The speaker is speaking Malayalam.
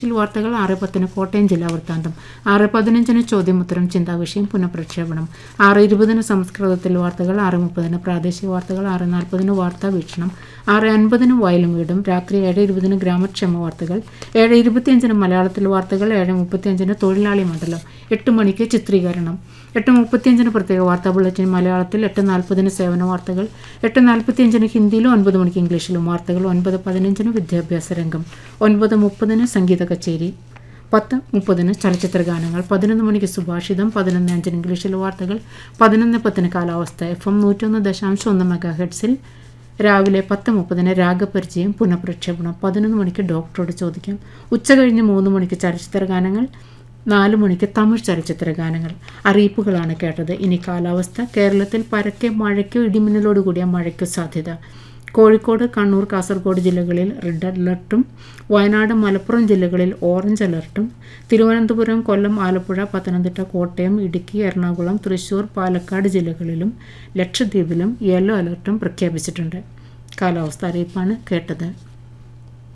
ിൽ വാർത്തകൾ ആറ് പത്തിന് കോട്ടയം ജില്ലാ വൃത്താന്തം ആറ് പതിനഞ്ചിന് ചോദ്യമുത്തരം ചിന്താവിഷയം പുനഃപ്രക്ഷേപണം ആറ് ഇരുപതിന് സംസ്കൃതത്തിൽ വാർത്തകൾ ആറ് മുപ്പതിന് പ്രാദേശിക വാർത്തകൾ ആറ് നാൽപ്പതിന് വാർത്താ വീക്ഷണം ആറ് അൻപതിന് വയലും വീടും രാത്രി ഏഴ് ഇരുപതിന് ഗ്രാമക്ഷേമ വാർത്തകൾ ഏഴ് ഇരുപത്തിയഞ്ചിന് മലയാളത്തിൽ വാർത്തകൾ ഏഴ് മുപ്പത്തിയഞ്ചിന് തൊഴിലാളി മണ്ഡലം എട്ട് മണിക്ക് ചിത്രീകരണം എട്ട് മുപ്പത്തിയഞ്ചിന് പ്രത്യേക വാർത്താ ബുള്ളറ്റിൻ മലയാളത്തിൽ എട്ട് നാൽപ്പതിന് സേവന വാർത്തകൾ എട്ട് നാൽപ്പത്തിയഞ്ചിന് ഹിന്ദിയിലും ഒൻപത് മണിക്ക് ഇംഗ്ലീഷിലും വാർത്തകൾ ഒൻപത് പതിനഞ്ചിന് വിദ്യാഭ്യാസ രംഗം ഒൻപത് മുപ്പതിന് സംഗീത കച്ചേരി പത്ത് മുപ്പതിന് ചലച്ചിത്ര ഗാനങ്ങൾ പതിനൊന്ന് മണിക്ക് സുഭാഷിതം പതിനൊന്ന് അഞ്ചിന് ഇംഗ്ലീഷിലെ വാർത്തകൾ പതിനൊന്ന് പത്തിന് കാലാവസ്ഥ എഫ് എം നൂറ്റൊന്ന് ദശാംശം ഒന്ന് മെഗാ ഹെഡ്സിൽ രാവിലെ പത്ത് മുപ്പതിന് രാഗപരിചയം പുനഃപ്രക്ഷേപണം പതിനൊന്ന് മണിക്ക് ഡോക്ടറോട് ചോദിക്കാം ഉച്ച കഴിഞ്ഞ് മൂന്ന് മണിക്ക് ചലച്ചിത്ര ഗാനങ്ങൾ നാല് മണിക്ക് തമിഴ് ചലച്ചിത്ര ഗാനങ്ങൾ അറിയിപ്പുകളാണ് കേട്ടത് ഇനി കാലാവസ്ഥ കേരളത്തിൽ പരക്കെ മഴയ്ക്കോ ഇടിമിന്നലോട് കൂടിയ മഴയ്ക്കോ സാധ്യത കോഴിക്കോട് കണ്ണൂർ കാസർഗോഡ് ജില്ലകളിൽ റെഡ് അലർട്ടും വയനാട് മലപ്പുറം ജില്ലകളിൽ ഓറഞ്ച് അലർട്ടും തിരുവനന്തപുരം കൊല്ലം ആലപ്പുഴ പത്തനംതിട്ട കോട്ടയം ഇടുക്കി എറണാകുളം തൃശൂർ പാലക്കാട് ജില്ലകളിലും ലക്ഷദ്വീപിലും യെല്ലോ അലർട്ടും പ്രഖ്യാപിച്ചിട്ടുണ്ട് കാലാവസ്ഥ അറിയിപ്പാണ് കേട്ടത്